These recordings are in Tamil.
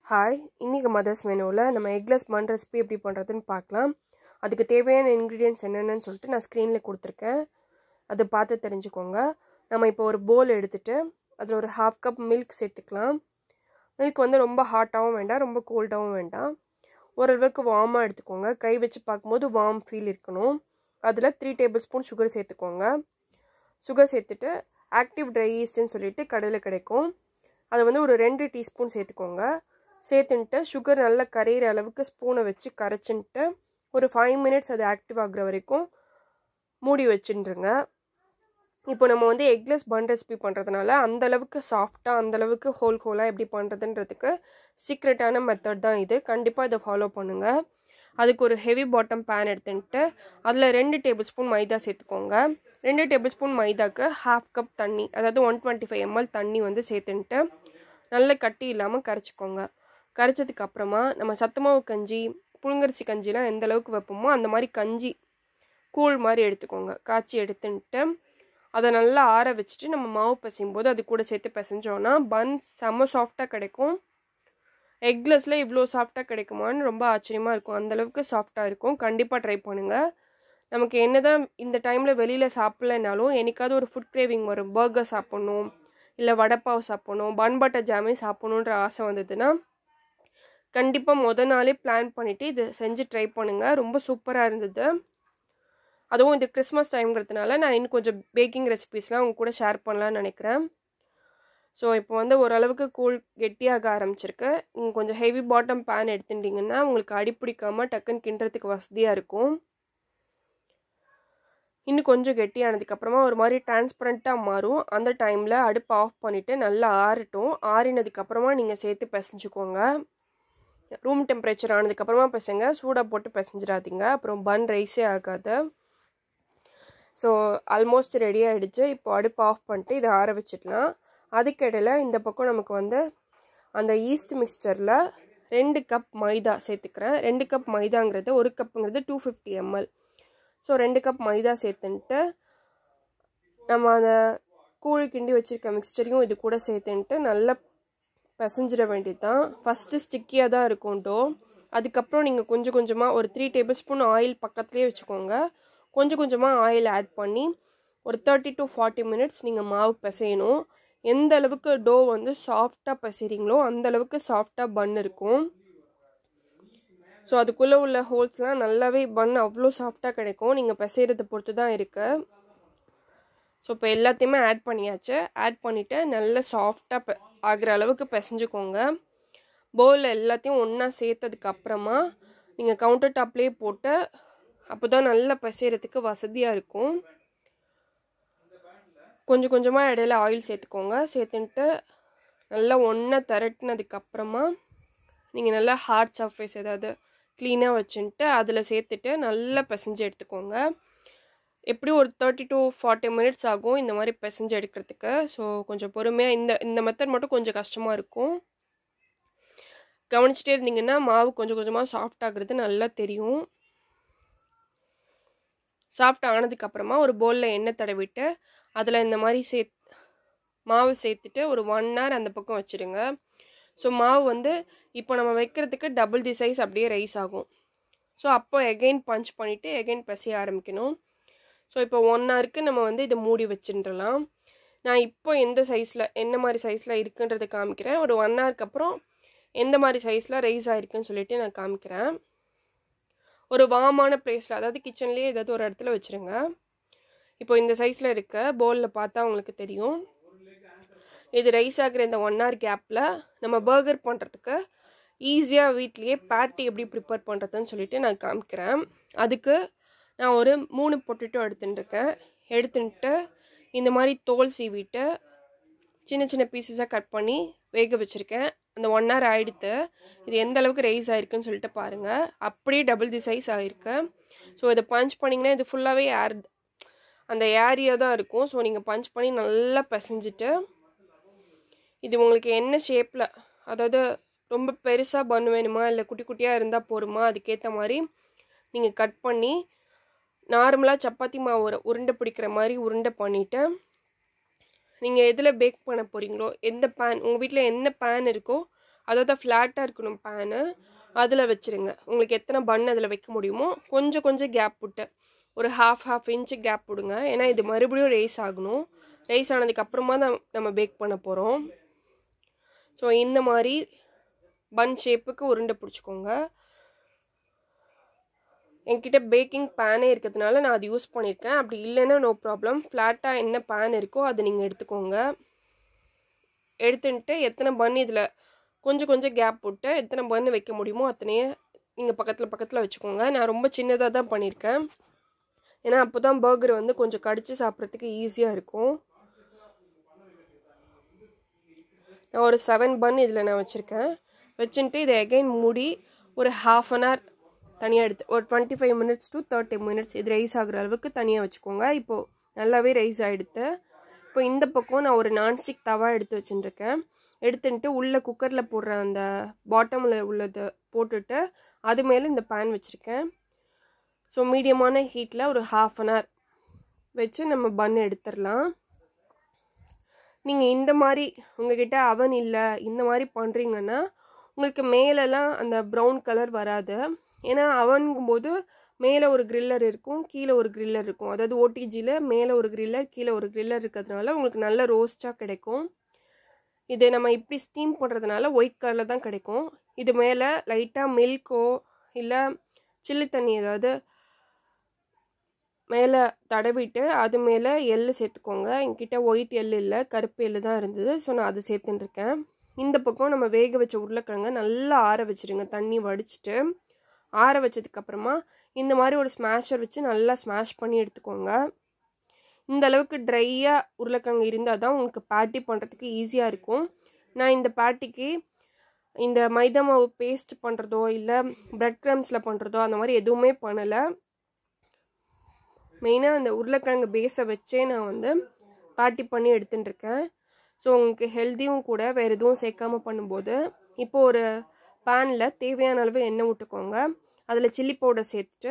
ஹாய் இன்றைக்கி மதர்ஸ் மெனுவில் நம்ம எக்லெஸ் பன் ரெசிபி எப்படி பண்ணுறதுன்னு பார்க்கலாம் அதுக்கு தேவையான இன்க்ரீடியன்ஸ் என்னென்னு சொல்லிட்டு நான் ஸ்க்ரீனில் கொடுத்துருக்கேன் அதை பார்த்து தெரிஞ்சுக்கோங்க நம்ம இப்போ ஒரு போல் எடுத்துகிட்டு அதில் ஒரு ஹாஃப் கப் மில்க் சேர்த்துக்கலாம் மில்க் வந்து ரொம்ப ஹாட்டாகவும் வேண்டாம் ரொம்ப கோல்டாகவும் வேண்டாம் ஓரளவுக்கு வார்மாக எடுத்துக்கோங்க கை வச்சு பார்க்கும்போது வார்ம் ஃபீல் இருக்கணும் அதில் த்ரீ டேபிள் ஸ்பூன் சுகர் சேர்த்துக்கோங்க சுகர் சேர்த்துட்டு ஆக்டிவ் ட்ரை ஈஸ்ட்னு சொல்லிட்டு கடையில் கிடைக்கும் அதை வந்து ஒரு ரெண்டு டீஸ்பூன் சேர்த்துக்கோங்க சேர்த்துன்ட்டு சுகர் நல்லா கரையிற அளவுக்கு ஸ்பூனை வச்சு கரைச்சின்ட்டு ஒரு ஃபைவ் மினிட்ஸ் அது ஆக்டிவ் ஆகுற வரைக்கும் மூடி வச்சுட்டுருங்க இப்போ நம்ம வந்து எக்லெஸ் பன் ரெசிபி பண்ணுறதுனால அந்தளவுக்கு சாஃப்டாக அந்தளவுக்கு ஹோல் ஹோலாக எப்படி பண்ணுறதுன்றதுக்கு சீக்ரெட்டான மெத்தட் தான் இது கண்டிப்பாக இதை ஃபாலோ பண்ணுங்கள் அதுக்கு ஒரு ஹெவி பாட்டம் பேன் எடுத்துன்ட்டு அதில் ரெண்டு டேபிள் ஸ்பூன் மைதா சேர்த்துக்கோங்க ரெண்டு டேபிள் ஸ்பூன் மைதாக்கு ஹாஃப் கப் தண்ணி அதாவது ஒன் டுவெண்ட்டி ஃபைவ் எம்எல் தண்ணி வந்து சேர்த்துன்ட்டு நல்ல கட்டி இல்லாமல் கரைச்சிக்கோங்க கரைச்சதுக்கு அப்புறமா நம்ம சத்துமாவு கஞ்சி புழுங்கரிசி கஞ்சிலாம் எந்த அளவுக்கு வைப்போமோ அந்த மாதிரி கஞ்சி கூழ் மாதிரி எடுத்துக்கோங்க காய்ச்சி எடுத்துன்ட்டு அதை நல்லா ஆற வச்சுட்டு நம்ம மாவு பிசையும் போது அது கூட சேர்த்து பிசைஞ்சோன்னா பன் செம்ம சாஃப்டாக கிடைக்கும் எக்லெஸில் இவ்வளோ சாஃப்டாக கிடைக்குமான்னு ரொம்ப ஆச்சரியமாக இருக்கும் அந்தளவுக்கு சாஃப்டாக இருக்கும் கண்டிப்பாக ட்ரை பண்ணுங்கள் நமக்கு என்ன தான் இந்த டைமில் வெளியில் சாப்பிட்லனாலும் என்னைக்காவது ஒரு ஃபுட் கிரேவிங் வரும் பர்கர் சாப்பிட்ணும் இல்லை வடைப்பாவு சாப்பிட்ணும் பன் பட்டர் ஜாமே சாப்பிட்ணுன்ற ஆசை வந்ததுன்னா கண்டிப்பாக முத நாளே பிளான் பண்ணிவிட்டு இது செஞ்சு ட்ரை பண்ணுங்கள் ரொம்ப சூப்பராக இருந்தது அதுவும் இது கிறிஸ்மஸ் டைம்ங்கிறதுனால நான் இன்னும் கொஞ்சம் பேக்கிங் ரெசிபீஸ்லாம் உங்க கூட ஷேர் பண்ணலான்னு நினைக்கிறேன் ஸோ இப்போ வந்து ஓரளவுக்கு கூழ் கெட்டியாக ஆரம்பிச்சிருக்கு நீங்கள் கொஞ்சம் ஹெவி பாட்டம் பேன் எடுத்துட்டிங்கன்னா உங்களுக்கு அடிப்பிடிக்காமல் டக்குன்னு கிண்டுறதுக்கு வசதியாக இருக்கும் இன்னும் கொஞ்சம் கெட்டியானதுக்கப்புறமா ஒரு மாதிரி டிரான்ஸ்பரண்ட்டாக மாறும் அந்த டைமில் அடுப்பு ஆஃப் பண்ணிவிட்டு நல்லா ஆறட்டும் ஆறினதுக்கப்புறமா நீங்கள் சேர்த்து பிசைஞ்சுக்கோங்க ரூம் டெம்பரேச்சர் ஆனதுக்கப்புறமா பிசைங்க சூடாக போட்டு பிசைஞ்சிடாதீங்க அப்புறம் பன் ரைஸே ஆகாது ஸோ ஆல்மோஸ்ட் ரெடி ஆகிடுச்சு இப்போ அடுப்பு ஆஃப் பண்ணிட்டு இதை ஆற வச்சிடலாம் அதுக்கிடையில் இந்த பக்கம் நமக்கு வந்து அந்த ஈஸ்ட் மிக்சரில் ரெண்டு கப் மைதா சேர்த்துக்கிறேன் ரெண்டு கப் மைதாங்கிறது ஒரு கப்புங்கிறது டூ ஃபிஃப்டி எம்எல் ஸோ ரெண்டு கப் மைதா சேர்த்துன்ட்டு நம்ம அந்த கூழ் கிண்டி வச்சுருக்க மிக்சரையும் இது கூட சேர்த்துன்ட்டு நல்லா பிசைஞ்சிட வேண்டியது தான் ஃபஸ்ட்டு ஸ்டிக்கியாக தான் இருக்கும் டோ அதுக்கப்புறம் நீங்கள் கொஞ்சம் கொஞ்சமாக ஒரு த்ரீ டேபிள் ஸ்பூன் ஆயில் பக்கத்துலேயே வச்சுக்கோங்க கொஞ்சம் கொஞ்சமாக ஆயில் ஆட் பண்ணி ஒரு தேர்ட்டி டு ஃபார்ட்டி மினிட்ஸ் நீங்கள் மாவு பிசையணும் எந்த அளவுக்கு டோ வந்து சாஃப்டாக பிசைறீங்களோ அந்த அளவுக்கு சாஃப்டாக பன் இருக்கும் ஸோ அதுக்குள்ளே உள்ள ஹோல்ஸ்லாம் நல்லாவே பன் அவ்வளோ சாஃப்டாக கிடைக்கும் நீங்கள் பிசைறதை பொறுத்து தான் இருக்குது ஸோ இப்போ எல்லாத்தையுமே ஆட் பண்ணியாச்சு ஆட் பண்ணிவிட்டு நல்லா சாஃப்டாக பெ ஆகிற அளவுக்கு பிசைஞ்சுக்கோங்க பவுலில் எல்லாத்தையும் ஒன்றா சேர்த்ததுக்கு அப்புறமா நீங்கள் கவுண்டர் டாப்லேயே போட்டு அப்போ தான் நல்லா பிசைறதுக்கு வசதியாக இருக்கும் கொஞ்சம் கொஞ்சமாக இடையில ஆயில் சேர்த்துக்கோங்க சேர்த்துன்ட்டு நல்லா ஒன்றா திரட்டினதுக்கப்புறமா நீங்கள் நல்லா ஹார்ட் சர்ஃபேஸ் ஏதாவது க்ளீனாக வச்சுன்ட்டு அதில் சேர்த்துட்டு நல்லா பிசைஞ்சு எடுத்துக்கோங்க எப்படியும் ஒரு தேர்ட்டி டு ஃபார்ட்டி மினிட்ஸ் ஆகும் இந்த மாதிரி பிசைஞ்சு எடுக்கிறதுக்கு ஸோ கொஞ்சம் பொறுமையாக இந்த இந்த மெத்தட் மட்டும் கொஞ்சம் கஷ்டமாக இருக்கும் கவனிச்சிட்டே இருந்தீங்கன்னா மாவு கொஞ்சம் கொஞ்சமாக சாஃப்ட் ஆகுறது நல்லா தெரியும் சாஃப்ட் ஆனதுக்கப்புறமா ஒரு பவுலில் எண்ணெய் தடவிட்டு அதில் இந்த மாதிரி சே மாவு சேர்த்துட்டு ஒரு ஒன் ஹவர் அந்த பக்கம் வச்சுடுங்க ஸோ மாவு வந்து இப்போ நம்ம வைக்கிறதுக்கு டபுள் தி சைஸ் அப்படியே ரைஸ் ஆகும் ஸோ அப்போ எகெயின் பஞ்ச் பண்ணிவிட்டு எகெயின் பசிய ஆரம்பிக்கணும் ஸோ இப்போ ஒன் ஹவருக்கு நம்ம வந்து இதை மூடி வச்சுட்டுலாம் நான் இப்போ எந்த சைஸில் என்ன மாதிரி சைஸில் இருக்குன்றதை காமிக்கிறேன் ஒரு ஒன் ஹவருக்கு அப்புறம் எந்த மாதிரி சைஸில் ரைஸ் ஆகிருக்குன்னு சொல்லிட்டு நான் காமிக்கிறேன் ஒரு வாமான ப்ளேஸில் அதாவது கிச்சன்லேயே ஏதாவது ஒரு இடத்துல வச்சுருங்க இப்போ இந்த சைஸில் இருக்க பவுலில் பார்த்தா உங்களுக்கு தெரியும் இது ரைஸ் ஆகிற இந்த ஒன் ஹவர் கேப்பில் நம்ம பர்கர் பண்ணுறதுக்கு ஈஸியாக வீட்லேயே பேட்டி எப்படி ப்ரிப்பேர் பண்ணுறதுன்னு சொல்லிட்டு நான் காமிக்கிறேன் அதுக்கு நான் ஒரு மூணு பொட்டேட்டோ எடுத்துட்டுருக்கேன் எடுத்துட்டு இந்த மாதிரி தோல் சீவிட்டு சின்ன சின்ன பீசஸாக கட் பண்ணி வேக வச்சுருக்கேன் அந்த ஒன் ஹவர் ஆகிடுத்து இது எந்த அளவுக்கு ரைஸ் ஆகிருக்குன்னு சொல்லிட்டு பாருங்கள் அப்படியே டபுள் தி சைஸ் ஆகிருக்கு ஸோ இதை பஞ்ச் பண்ணிங்கன்னா இது ஃபுல்லாகவே ஏர் அந்த ஏரியா தான் இருக்கும் ஸோ நீங்கள் பஞ்ச் பண்ணி நல்லா பிசைஞ்சிட்டு இது உங்களுக்கு என்ன ஷேப்பில் அதாவது ரொம்ப பெருசாக பன் வேணுமா இல்லை குட்டி குட்டியாக இருந்தால் போருமா அதுக்கேற்ற மாதிரி நீங்கள் கட் பண்ணி நார்மலாக சப்பாத்தி மாவு உருண்டை பிடிக்கிற மாதிரி உருண்டை பண்ணிவிட்டு நீங்கள் எதில் பேக் பண்ண போகிறீங்களோ எந்த பேன் உங்கள் வீட்டில் என்ன பேன் இருக்கோ அதாவது ஃப்ளாட்டாக இருக்கணும் பேனு அதில் வச்சுருங்க உங்களுக்கு எத்தனை பன் அதில் வைக்க முடியுமோ கொஞ்சம் கொஞ்சம் கேப் விட்டு ஒரு ஹாஃப் ஹாஃப் இன்ச்சு கேப் விடுங்க ஏன்னா இது மறுபடியும் ரைஸ் ஆகணும் ரைஸ் ஆனதுக்கப்புறமா தான் நம்ம பேக் பண்ண போகிறோம் ஸோ இந்த மாதிரி பன் ஷேப்புக்கு உருண்டை பிடிச்சிக்கோங்க என்கிட்ட பேக்கிங் பேனே இருக்கிறதுனால நான் அது யூஸ் பண்ணியிருக்கேன் அப்படி இல்லைன்னா நோ ப்ராப்ளம் ஃப்ளாட்டாக என்ன பேன் இருக்கோ அதை நீங்கள் எடுத்துக்கோங்க எடுத்துன்ட்டு எத்தனை பன் இதில் கொஞ்சம் கொஞ்சம் கேப் விட்டு எத்தனை பன் வைக்க முடியுமோ அத்தனையே நீங்கள் பக்கத்தில் பக்கத்தில் வச்சுக்கோங்க நான் ரொம்ப சின்னதாக தான் பண்ணியிருக்கேன் ஏன்னா அப்போ தான் பர்கர் வந்து கொஞ்சம் கடித்து சாப்பிட்றதுக்கு ஈஸியாக இருக்கும் நான் ஒரு செவன் பன் இதில் நான் வச்சுருக்கேன் வச்சுட்டு இதை எகைன் மூடி ஒரு ஹாஃப் அன் ஹவர் தனியாக எடுத்து ஒரு twenty five minutes to thirty minutes இது ரைஸ் ஆகுற அளவுக்கு தனியாக வச்சுக்கோங்க இப்போது நல்லாவே ரைஸ் ஆகிடுத்து இப்போ இந்த பக்கம் நான் ஒரு நான்ஸ்டிக் தவா எடுத்து வச்சுட்டுருக்கேன் எடுத்துட்டு உள்ளே குக்கரில் போடுற அந்த பாட்டமில் உள்ளதை போட்டுட்டு அது மேலே இந்த பேன் வச்சுருக்கேன் ஸோ மீடியமான ஹீட்டில் ஒரு ஹாஃப் அன் ஹவர் வச்சு நம்ம பன் எடுத்துடலாம் நீங்கள் இந்த மாதிரி உங்ககிட்ட அவன் இல்லை இந்த மாதிரி பண்ணுறீங்கன்னா உங்களுக்கு மேலெல்லாம் அந்த ப்ரௌன் கலர் வராது ஏன்னா அவனுங்கும்போது மேலே ஒரு கிரில்லர் இருக்கும் கீழே ஒரு கிரில்லர் இருக்கும் அதாவது ஓடிஜியில் மேலே ஒரு கிரில்லர் கீழே ஒரு கிரில்லர் இருக்கிறதுனால உங்களுக்கு நல்ல ரோஸ்ட்டாக கிடைக்கும் இது நம்ம இப்படி ஸ்டீம் பண்ணுறதுனால ஒயிட் கலரில் தான் கிடைக்கும் இது மேலே லைட்டாக மில்க்கோ இல்லை சில்லி தண்ணி ஏதாவது மேலே தடவிட்டு அது மேலே எள்ளு சேர்த்துக்கோங்க என்கிட்ட ஒயிட் எள்ளு இல்லை கருப்பு எள்ளு தான் இருந்தது ஸோ நான் அது சேர்த்துட்டுருக்கேன் இந்த பக்கம் நம்ம வேக வச்ச உருளைக்கிழங்க நல்லா ஆற வச்சுருங்க தண்ணி வடிச்சிட்டு ஆற வச்சதுக்கப்புறமா இந்த மாதிரி ஒரு ஸ்மாஷர் வச்சு நல்லா ஸ்மாஷ் பண்ணி எடுத்துக்கோங்க இந்த அளவுக்கு ட்ரையாக உருளைக்கிழங்கு இருந்தால் தான் உங்களுக்கு பேட்டி பண்ணுறதுக்கு ஈஸியாக இருக்கும் நான் இந்த பேட்டிக்கு இந்த மைதா மாவு பேஸ்ட் பண்ணுறதோ இல்லை ப்ரெட் க்ரம்ஸில் பண்ணுறதோ அந்த மாதிரி எதுவுமே பண்ணலை மெயினாக அந்த உருளைக்கிழங்கு பேஸை வச்சே நான் வந்து பேட்டி பண்ணி எடுத்துட்டுருக்கேன் ஸோ உங்களுக்கு ஹெல்த்தியும் கூட வேறு எதுவும் சேர்க்காம பண்ணும்போது இப்போ ஒரு பேனில் தேவையான அளவு எண்ணெய் விட்டுக்கோங்க அதில் சில்லி பவுடர் சேர்த்துட்டு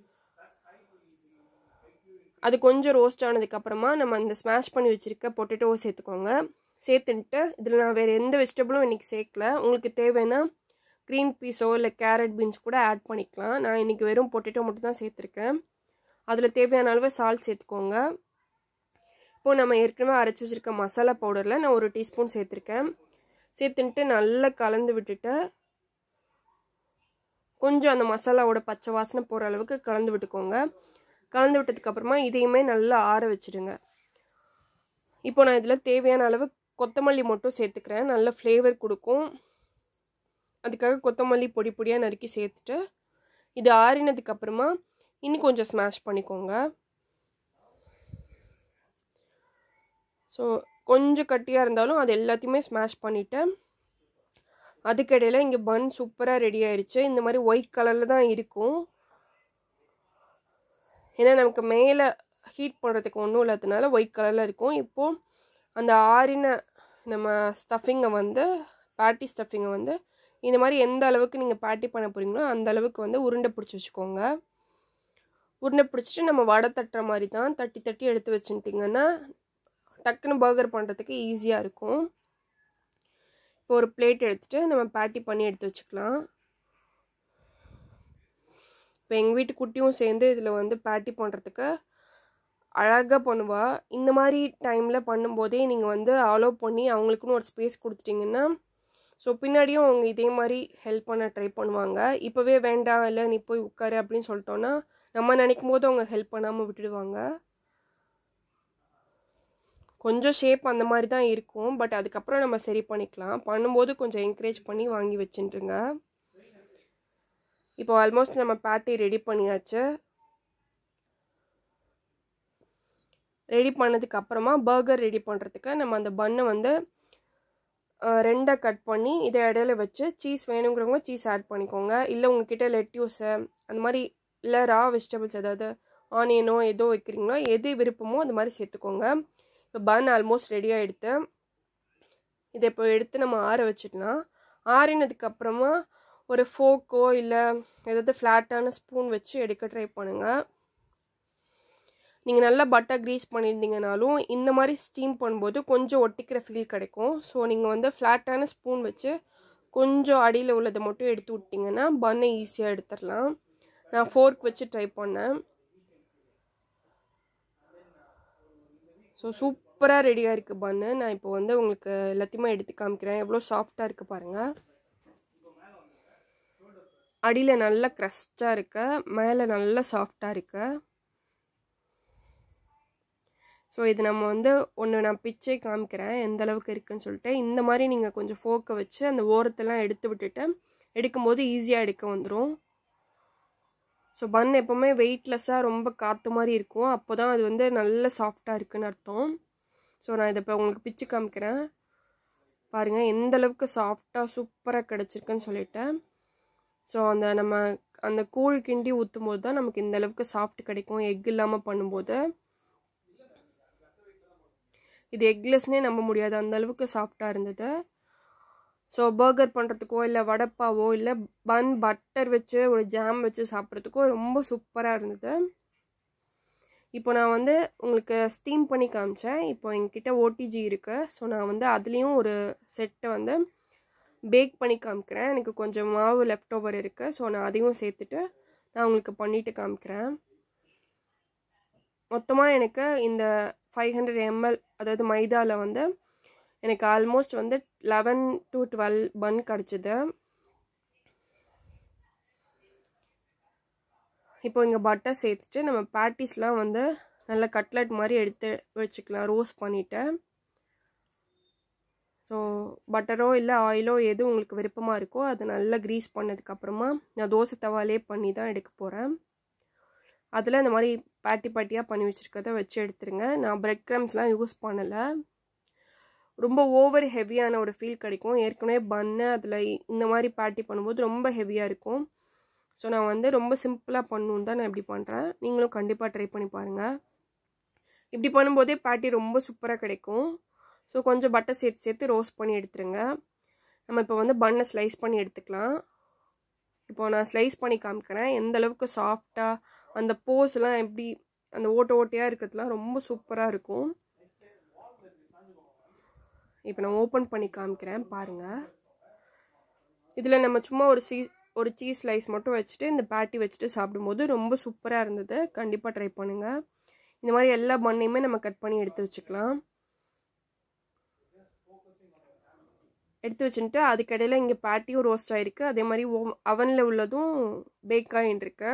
அது கொஞ்சம் ரோஸ்ட் ஆனதுக்கப்புறமா நம்ம அந்த ஸ்மாஷ் பண்ணி வச்சுருக்க பொட்டேட்டோவை சேர்த்துக்கோங்க சேர்த்துன்ட்டு இதில் நான் வேறு எந்த வெஜிடபிளும் இன்றைக்கி சேர்க்கல உங்களுக்கு தேவைன்னா க்ரீன் பீஸோ இல்லை கேரட் பீன்ஸ் கூட ஆட் பண்ணிக்கலாம் நான் இன்றைக்கி வெறும் பொட்டேட்டோ மட்டும் தான் சேர்த்துருக்கேன் அதில் தேவையான அளவு சால்ட் சேர்த்துக்கோங்க இப்போது நம்ம ஏற்கனவே அரைச்சி வச்சுருக்க மசாலா பவுடரில் நான் ஒரு டீஸ்பூன் சேர்த்துருக்கேன் சேர்த்துன்ட்டு நல்லா கலந்து விட்டுட்டு கொஞ்சம் அந்த மசாலாவோட பச்சை வாசனை போகிற அளவுக்கு கலந்து விட்டுக்கோங்க கலந்து விட்டதுக்கப்புறமா இதையுமே நல்லா ஆற வச்சுடுங்க இப்போ நான் இதில் தேவையான அளவு கொத்தமல்லி மட்டும் சேர்த்துக்கிறேன் நல்ல ஃப்ளேவர் கொடுக்கும் அதுக்காக கொத்தமல்லி பொடி பொடியாக நறுக்கி சேர்த்துட்டு இது ஆறினதுக்கப்புறமா இன்னும் கொஞ்சம் ஸ்மாஷ் பண்ணிக்கோங்க ஸோ கொஞ்சம் கட்டியாக இருந்தாலும் அது எல்லாத்தையுமே ஸ்மாஷ் பண்ணிவிட்டேன் அதுக்கிடையில் இங்கே பன் சூப்பராக ரெடி ஆயிடுச்சு இந்த மாதிரி ஒயிட் கலரில் தான் இருக்கும் ஏன்னா நமக்கு மேலே ஹீட் பண்ணுறதுக்கு ஒன்றும் இல்லாததுனால ஒயிட் கலரில் இருக்கும் இப்போது அந்த ஆறின நம்ம ஸ்டஃபிங்கை வந்து பேட்டி ஸ்டஃபிங்கை வந்து இந்த மாதிரி எந்த அளவுக்கு நீங்கள் பேட்டி பண்ண போகிறீங்களோ அந்த அளவுக்கு வந்து உருண்டை பிடிச்சி வச்சுக்கோங்க உருண்டை பிடிச்சிட்டு நம்ம வடை தட்டுற மாதிரி தான் தட்டி தட்டி எடுத்து வச்சுட்டிங்கன்னா டக்குன்னு பர்கர் பண்ணுறதுக்கு ஈஸியாக இருக்கும் இப்போ ஒரு பிளேட் எடுத்துகிட்டு நம்ம பேட்டி பண்ணி எடுத்து வச்சுக்கலாம் இப்போ எங்கள் வீட்டு குட்டியும் சேர்ந்து இதில் வந்து பேட்டி பண்ணுறதுக்கு அழகாக பண்ணுவா இந்த மாதிரி டைமில் பண்ணும்போதே நீங்கள் வந்து அலோவ் பண்ணி அவங்களுக்குன்னு ஒரு ஸ்பேஸ் கொடுத்துட்டிங்கன்னா ஸோ பின்னாடியும் அவங்க இதே மாதிரி ஹெல்ப் பண்ண ட்ரை பண்ணுவாங்க இப்போவே வேண்டாம் இல்லை நீ போய் உட்காரு அப்படின்னு சொல்லிட்டோன்னா நம்ம நினைக்கும் போது அவங்க ஹெல்ப் பண்ணாமல் விட்டுடுவாங்க கொஞ்சம் ஷேப் அந்த மாதிரி தான் இருக்கும் பட் அதுக்கப்புறம் நம்ம சரி பண்ணிக்கலாம் பண்ணும்போது கொஞ்சம் என்கரேஜ் பண்ணி வாங்கி வச்சுட்டுருங்க இப்போ ஆல்மோஸ்ட் நம்ம பேட்டி ரெடி பண்ணியாச்சு ரெடி பண்ணதுக்கு அப்புறமா பர்கர் ரெடி பண்ணுறதுக்கு நம்ம அந்த பன்னை வந்து ரெண்டாக கட் பண்ணி இதை இடையில வச்சு சீஸ் வேணுங்கிறவங்க சீஸ் ஆட் பண்ணிக்கோங்க இல்லை உங்ககிட்ட லெட்யூஸு அந்த மாதிரி இல்லை ரா வெஜிடபிள்ஸ் ஏதாவது ஆனியனோ ஏதோ வைக்கிறீங்களோ எது விருப்பமோ அந்த மாதிரி சேர்த்துக்கோங்க இப்போ பன் ஆல்மோஸ்ட் ரெடி ஆகிடுத்து இதை இப்போ எடுத்து நம்ம ஆற வச்சிடலாம் ஆறினதுக்கப்புறமா ஒரு ஃபோக்கோ இல்லை ஏதாவது ஃப்ளாட்டான ஸ்பூன் வச்சு எடுக்க ட்ரை பண்ணுங்கள் நீங்கள் நல்லா பட்டர் க்ரீஸ் பண்ணியிருந்தீங்கனாலும் இந்த மாதிரி ஸ்டீம் பண்ணும்போது கொஞ்சம் ஒட்டிக்கிற ஃபீல் கிடைக்கும் ஸோ நீங்கள் வந்து ஃப்ளாட்டான ஸ்பூன் வச்சு கொஞ்சம் அடியில் உள்ளதை மட்டும் எடுத்து விட்டிங்கன்னா பன்னை ஈஸியாக எடுத்துடலாம் நான் ஃபோர்க் வச்சு ட்ரை பண்ணேன் ஸோ சூப்பராக ரெடியாக இருக்குது பன்னு நான் இப்போ வந்து உங்களுக்கு எல்லாத்தையுமே எடுத்து காமிக்கிறேன் எவ்வளோ சாஃப்டாக இருக்குது பாருங்கள் அடியில் நல்லா க்ரஸ்டாக இருக்க மேலே நல்லா சாஃப்டாக இருக்கு ஸோ இது நம்ம வந்து ஒன்று நான் பிச்சை காமிக்கிறேன் எந்த அளவுக்கு இருக்குன்னு சொல்லிட்டு இந்த மாதிரி நீங்கள் கொஞ்சம் ஃபோக்கை வச்சு அந்த ஓரத்தெல்லாம் எடுத்து விட்டுட்டு எடுக்கும்போது ஈஸியாக எடுக்க வந்துடும் ஸோ பன் எப்போவுமே வெயிட்லெஸ்ஸாக ரொம்ப காற்று மாதிரி இருக்கும் அப்போ தான் அது வந்து நல்ல சாஃப்டாக இருக்குன்னு அர்த்தம் ஸோ நான் இதை இப்போ உங்களுக்கு பிச்சு காமிக்கிறேன் பாருங்கள் எந்த அளவுக்கு சாஃப்டாக சூப்பராக கிடச்சிருக்குன்னு சொல்லிட்டேன் ஸோ அந்த நம்ம அந்த கூழ் கிண்டி ஊற்றும் போது தான் நமக்கு இந்த அளவுக்கு சாஃப்ட் கிடைக்கும் எக் இல்லாமல் பண்ணும்போது இது எக்லெஸ்னே நம்ப முடியாது அந்த அளவுக்கு சாஃப்டாக இருந்தது ஸோ பர்கர் பண்ணுறதுக்கோ இல்லை வடப்பாவோ இல்லை பன் பட்டர் வச்சு ஒரு ஜாம் வச்சு சாப்பிட்றதுக்கோ ரொம்ப சூப்பராக இருந்தது இப்போ நான் வந்து உங்களுக்கு ஸ்டீம் பண்ணி காமிச்சேன் இப்போ எங்ககிட்ட ஓடிஜி இருக்குது ஸோ நான் வந்து அதுலேயும் ஒரு செட்டை வந்து பேக் பண்ணி காமிக்கிறேன் எனக்கு கொஞ்சம் மாவு லெஃப்ட் ஓவர் இருக்குது ஸோ நான் அதையும் சேர்த்துட்டு நான் உங்களுக்கு பண்ணிவிட்டு காமிக்கிறேன் மொத்தமாக எனக்கு இந்த ஃபைவ் ஹண்ட்ரட் எம்எல் அதாவது மைதாவில் வந்து எனக்கு ஆல்மோஸ்ட் வந்து லெவன் டு டுவெல் பன் கிடச்சிது இப்போ இங்கே பட்டர் சேர்த்துட்டு நம்ம பேட்டிஸ்லாம் வந்து நல்ல கட்லெட் மாதிரி எடுத்து வச்சுக்கலாம் ரோஸ்ட் பண்ணிவிட்டு ஸோ பட்டரோ இல்லை ஆயிலோ எது உங்களுக்கு விருப்பமாக இருக்கோ அதை நல்லா க்ரீஸ் பண்ணதுக்கப்புறமா நான் தோசை தவாலே பண்ணி தான் எடுக்க போகிறேன் அதில் இந்த மாதிரி பேட்டி பேட்டியாக பண்ணி வச்சுருக்கத வச்சு எடுத்துருங்க நான் ப்ரெட் க்ரம்ஸ்லாம் யூஸ் பண்ணலை ரொம்ப ஓவர் ஹெவியான ஒரு ஃபீல் கிடைக்கும் ஏற்கனவே பன்னு அதில் இந்த மாதிரி பேட்டி பண்ணும்போது ரொம்ப ஹெவியாக இருக்கும் ஸோ நான் வந்து ரொம்ப சிம்பிளாக பண்ணணுன்னு தான் நான் இப்படி பண்ணுறேன் நீங்களும் கண்டிப்பாக ட்ரை பண்ணி பாருங்கள் இப்படி பண்ணும்போதே பேட்டி ரொம்ப சூப்பராக கிடைக்கும் ஸோ கொஞ்சம் பட்டர் சேர்த்து சேர்த்து ரோஸ்ட் பண்ணி எடுத்துருங்க நம்ம இப்போ வந்து பன்னை ஸ்லைஸ் பண்ணி எடுத்துக்கலாம் இப்போ நான் ஸ்லைஸ் பண்ணி காமிக்கிறேன் எந்த அளவுக்கு சாஃப்டாக அந்த போஸ்லாம் எப்படி அந்த ஓட்ட ஓட்டையாக இருக்கிறதுலாம் ரொம்ப சூப்பராக இருக்கும் இப்போ நான் ஓப்பன் பண்ணி காமிக்கிறேன் பாருங்கள் இதில் நம்ம சும்மா ஒரு சீ ஒரு சீஸ் ஸ்லைஸ் மட்டும் வச்சுட்டு இந்த பேட்டி வச்சுட்டு சாப்பிடும்போது ரொம்ப சூப்பராக இருந்தது கண்டிப்பாக ட்ரை பண்ணுங்கள் இந்த மாதிரி எல்லா பண்ணையுமே நம்ம கட் பண்ணி எடுத்து வச்சுக்கலாம் எடுத்து வச்சுட்டு அதுக்கடையில் இங்கே பேட்டியும் ரோஸ்ட் ஆகிருக்கு அதே மாதிரி ஓ அவனில் உள்ளதும் பேக் ஆகிட்டுருக்கு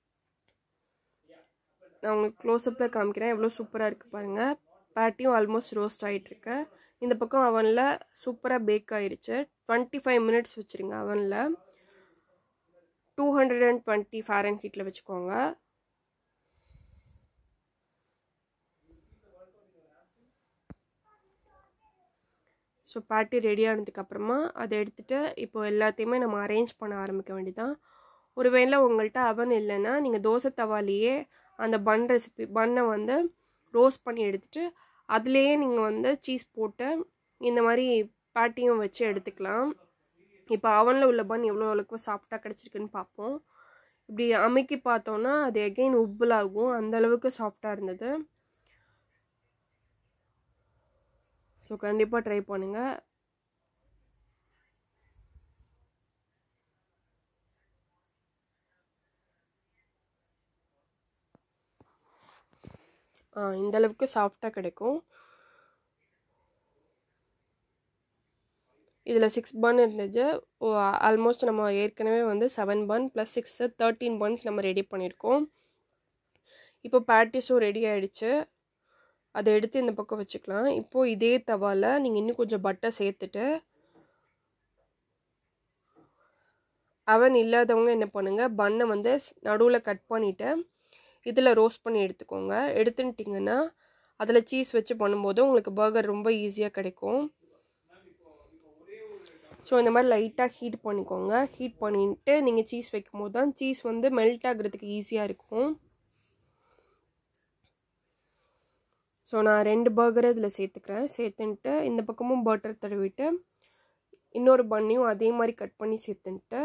நான் உங்களுக்கு க்ளோஸ்அப்பில் காமிக்கிறேன் எவ்வளோ சூப்பராக இருக்குது பாருங்கள் பேட்டியும் ஆல்மோஸ்ட் ரோஸ்ட் ஆகிட்டுருக்கு இந்த பக்கம் அவனில் சூப்பராக பேக் ஆகிடுச்சு டுவெண்ட்டி ஃபைவ் மினிட்ஸ் வச்சுருங்க அவனில் two hundred and twenty Fahrenheit ஹீட்டில் வச்சுக்கோங்க ஸோ பேட்டி ரெடி ஆனதுக்கப்புறமா அதை எடுத்துகிட்டு இப்போ எல்லாத்தையுமே நம்ம அரேஞ்ச் பண்ண ஆரம்பிக்க வேண்டியதான் ஒருவேளை உங்கள்கிட்ட அவன் இல்லைன்னா நீங்கள் தோசை தவாலேயே அந்த பன் ரெசிபி பன்னை வந்து ரோஸ்ட் பண்ணி எடுத்துகிட்டு அதுலேயே நீங்கள் வந்து சீஸ் போட்டு இந்த மாதிரி பேட்டியும் வச்சு எடுத்துக்கலாம் இப்போ அவனில் உள்ள பன் எவ்வளோ அளவுக்கு சாஃப்டாக கிடச்சிருக்குன்னு பார்ப்போம் இப்படி அமைக்கி பார்த்தோன்னா அது எகெயின் உப்புலாகும் அந்த அளவுக்கு சாஃப்டாக இருந்தது ஸோ கண்டிப்பாக ட்ரை பண்ணுங்கள் இந்த அளவுக்கு சாஃப்டாக கிடைக்கும் இதில் சிக்ஸ் பன் இருந்துச்சு ஆல்மோஸ்ட் நம்ம ஏற்கனவே வந்து seven bun plus six thirteen buns நம்ம ரெடி பண்ணியிருக்கோம் இப்போ பேட்டிஸும் ரெடி ஆகிடுச்சு அதை எடுத்து இந்த பக்கம் வச்சுக்கலாம் இப்போது இதே தவாவில் நீங்கள் இன்னும் கொஞ்சம் பட்டர் சேர்த்துட்டு அவன் இல்லாதவங்க என்ன பண்ணுங்கள் பன்னை வந்து நடுவில் கட் பண்ணிவிட்டு இதில் ரோஸ்ட் பண்ணி எடுத்துக்கோங்க எடுத்துட்டிங்கன்னா அதில் சீஸ் வச்சு பண்ணும்போது உங்களுக்கு பர்கர் ரொம்ப ஈஸியாக கிடைக்கும் ஸோ இந்த மாதிரி லைட்டாக ஹீட் பண்ணிக்கோங்க ஹீட் பண்ணிட்டு நீங்கள் சீஸ் வைக்கும் போது தான் சீஸ் வந்து மெல்ட் ஆகுறதுக்கு ஈஸியாக இருக்கும் ஸோ நான் ரெண்டு பர்கரை இதில் சேர்த்துக்கிறேன் சேர்த்துன்ட்டு இந்த பக்கமும் பட்டர் தடவிட்டு இன்னொரு பன்னையும் அதே மாதிரி கட் பண்ணி சேர்த்துன்ட்டு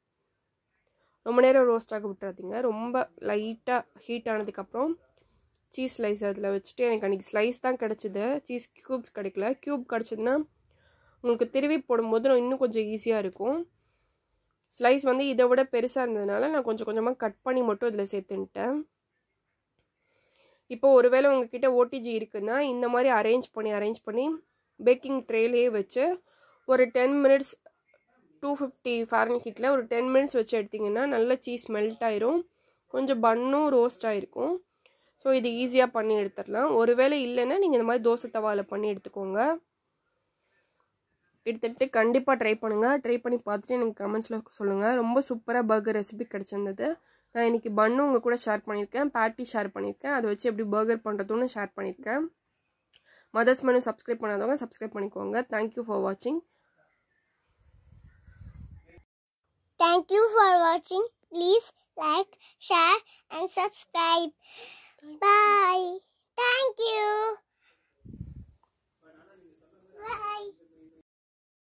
ரொம்ப நேரம் ரோஸ்ட் ஆக விட்டுறாதீங்க ரொம்ப லைட்டாக ஹீட் ஆனதுக்கப்புறம் சீஸ் ஸ்லைஸ் அதில் வச்சுட்டு எனக்கு அன்றைக்கி ஸ்லைஸ் தான் கிடச்சிது சீஸ் க்யூப்ஸ் கிடைக்கல க்யூப் கிடச்சிதுன்னா உங்களுக்கு திருவி போடும்போது இன்னும் கொஞ்சம் ஈஸியாக இருக்கும் ஸ்லைஸ் வந்து இதை விட பெருசாக இருந்ததுனால நான் கொஞ்சம் கொஞ்சமாக கட் பண்ணி மட்டும் இதில் சேர்த்துன்ட்டேன் இப்போ ஒருவேளை உங்ககிட்ட ஓடிஜி இருக்குன்னா இந்த மாதிரி அரேஞ்ச் பண்ணி அரேஞ்ச் பண்ணி பேக்கிங் ட்ரேலேயே வச்சு ஒரு ten minutes two fifty Fahrenheit ஹீட்டில் ஒரு டென் மினிட்ஸ் வச்சு எடுத்திங்கன்னா நல்ல சீஸ் மெல்ட் ஆயிரும் கொஞ்சம் பன்னும் ரோஸ்ட் ஆகிருக்கும் ஸோ இது ஈஸியாக பண்ணி எடுத்துடலாம் ஒருவேளை இல்லைன்னா நீங்கள் இந்த மாதிரி தோசை தவாவில் பண்ணி எடுத்துக்கோங்க எடுத்துகிட்டு கண்டிப்பாக ட்ரை பண்ணுங்கள் ட்ரை பண்ணி பார்த்துட்டு எனக்கு கமெண்ட்ஸில் சொல்லுங்கள் ரொம்ப சூப்பராக பர்கர் ரெசிபி கிடச்சிருந்தது நான் இன்றைக்கி பன்னும் உங்கள் கூட ஷேர் பண்ணியிருக்கேன் பேட்டி ஷேர் பண்ணியிருக்கேன் அதை வச்சு எப்படி பர்கர் பண்ணுறதுன்னு ஷேர் பண்ணியிருக்கேன் மதர்ஸ் மெனு சப்ஸ்கிரைப் பண்ணாதவங்க சப்ஸ்கிரைப் பண்ணிக்கோங்க தேங்க்யூ ஃபார் வாட்சிங் Thank you for watching. Please like, share, and subscribe. Bye. Thank you. Bye.